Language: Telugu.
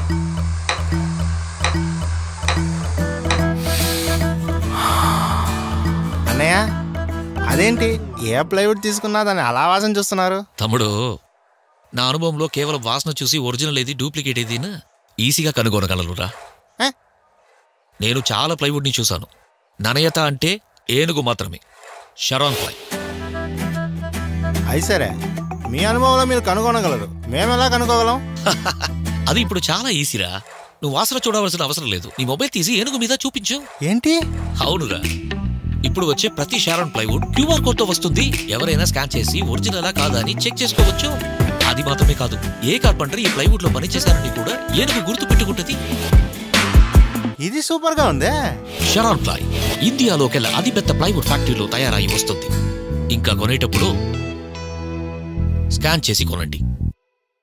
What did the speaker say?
అన్నయ్య అదేంటి ఏ ప్లైవుడ్ తీసుకున్నా దాన్ని అలా వాసన చూస్తున్నారు తమ్ముడు నా అనుభవంలో కేవలం వాసన చూసి ఒరిజినల్ ఏది డూప్లికేట్ ఏదినా ఈజీగా కనుగొనగలరురా ఏ? నేను చాలా ప్లైవుడ్ని చూశాను ననయత అంటే ఏనుగు మాత్రమే షరాన్ ప్లై అది సరే మీ అనుభవంలో మీరు కనుగొనగలరు మేము ఎలా కనుక్కోగలం అది ఇప్పుడు చాలా ఈజీరా నువ్వు వాసన చూడవలసిన అవసరం లేదు నీ మొబైల్ తీసి ఏనుగు మీద చూపించు ఏంటి అవునురా ఇప్పుడు వచ్చే ప్రతి షారన్ ప్లైవుడ్ క్యూఆర్ కోడ్ తో వస్తుంది ఎవరైనా స్కాన్ చేసి ఒరిజినలా కాదా అని చెక్ చేసుకోవచ్చు అది మాత్రమే కాదు ఏ కార్పెంటర్ ఈ ప్లైవుడ్ లో పనిచేశారని కూడా ఏనుగు గుర్తు పెట్టుకుంటది ఇది సూపర్ గా ఉందే షరాన్ ప్లై ఇండియాలోకెల్లా అతిపెద్ద ప్లైవుడ్ ఫ్యాక్టరీలో తయారై వస్తుంది ఇంకా కొనేటప్పుడు స్కాన్ చేసి కొనండి